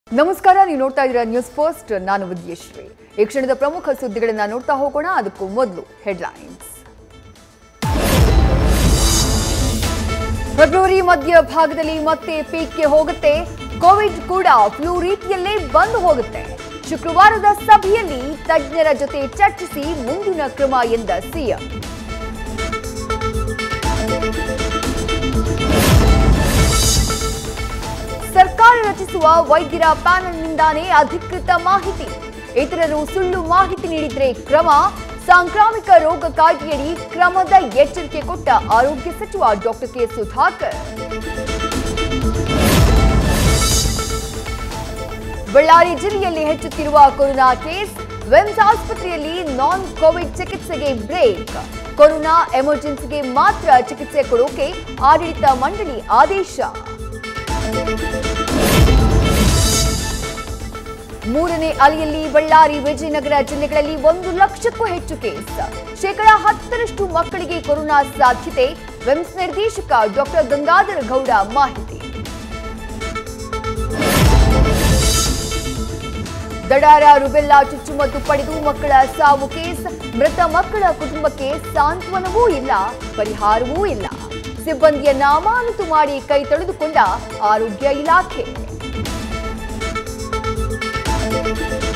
ನಮಸ್ಕಾರ ನೀವು ನೋಡ್ತಾ ಇದ್ದೀರಾ ನ್ಯೂಸ್ ಫಸ್ಟ್ ನಾನು ವಿದ್ಯಶ್ರೀ ಈ ಕ್ಷಣದ ಪ್ರಮುಖ ಸುದ್ದಿಗಳನ್ನ ನೋಡ್ತಾ ಹೋಗೋಣ ಅದಕ್ಕೂ ಮೊದಲು ಹೆಡ್ಲೈನ್ಸ್ ಫೆಬ್ರವರಿ ಮಧ್ಯ ಭಾಗದಲ್ಲಿ ಮತ್ತೆ ಪೀಕ್ಗೆ ಹೋಗುತ್ತೆ ಕೋವಿಡ್ ಕೂಡ ಫ್ಲೂ ರೀತಿಯಲ್ಲೇ ಬಂದು ಹೋಗುತ್ತೆ ಶುಕ್ರವಾರದ ಸಭೆಯಲ್ಲಿ ತಜ್ಞರ ಜೊತೆ ಚರ್ಚಿಸಿ ಮುಂದಿನ ಕ್ರಮ ಎಂದ ಸಿಎಂ ಸರ್ಕಾರ ರಚಿಸುವ ವೈದ್ಯರ ಪ್ಯಾನೆಲ್ನಿಂದಾನೇ ಅಧಿಕೃತ ಮಾಹಿತಿ ಇತರರು ಸುಳ್ಳು ಮಾಹಿತಿ ನೀಡಿದ್ರೆ ಕ್ರಮ ಸಾಂಕ್ರಾಮಿಕ ರೋಗ ಕಾಯ್ದೆಯಡಿ ಕ್ರಮದ ಎಚ್ಚರಿಕೆ ಕೊಟ್ಟ ಆರೋಗ್ಯ ಸಚಿವ ಡಾಕ್ಟರ್ ಕೆ ಸುಧಾಕರ್ ಬಳ್ಳಾರಿ ಜಿಲ್ಲೆಯಲ್ಲಿ ಹೆಚ್ಚುತ್ತಿರುವ ಕೊರೋನಾ ಕೇಸ್ ವೆಮ್ಸ್ ಆಸ್ಪತ್ರೆಯಲ್ಲಿ ನಾನ್ ಕೋವಿಡ್ ಚಿಕಿತ್ಸೆಗೆ ಬ್ರೇಕ್ ಕೊರೋನಾ ಎಮರ್ಜೆನ್ಸಿಗೆ ಮಾತ್ರ ಚಿಕಿತ್ಸೆ ಕೊಡೋಕೆ ಆಡಳಿತ ಮಂಡಳಿ ಆದೇಶ ಮೂರನೇ ಅಲೆಯಲ್ಲಿ ಬಳ್ಳಾರಿ ವಿಜಯನಗರ ಜಿಲ್ಲೆಗಳಲ್ಲಿ ಒಂದು ಲಕ್ಷಕ್ಕೂ ಹೆಚ್ಚು ಕೇಸ್ ಶೇಕಡಾ ಹತ್ತರಷ್ಟು ಮಕ್ಕಳಿಗೆ ಕೊರೋನಾ ಸಾಧ್ಯತೆ ವೆಮ್ಸ್ ನಿರ್ದೇಶಕ ಡಾಕ್ಟರ್ ಗಂಗಾಧರ ಗೌಡ ಮಾಹಿತಿ ದಡಾರ ರುಬೆಲ್ಲಾ ಚುಚ್ಚುಮದ್ದು ಪಡೆದು ಮಕ್ಕಳ ಸಾವು ಕೇಸ್ ಮೃತ ಮಕ್ಕಳ ಕುಟುಂಬಕ್ಕೆ ಸಾಂತ್ವನವೂ ಇಲ್ಲ ಪರಿಹಾರವೂ ಇಲ್ಲ ಸಿಬ್ಬಂದಿಯನ್ನ ಅಮಾನತು ಮಾಡಿ ಕೈ ತೊಳೆದುಕೊಂಡ ಆರೋಗ್ಯ ಇಲಾಖೆ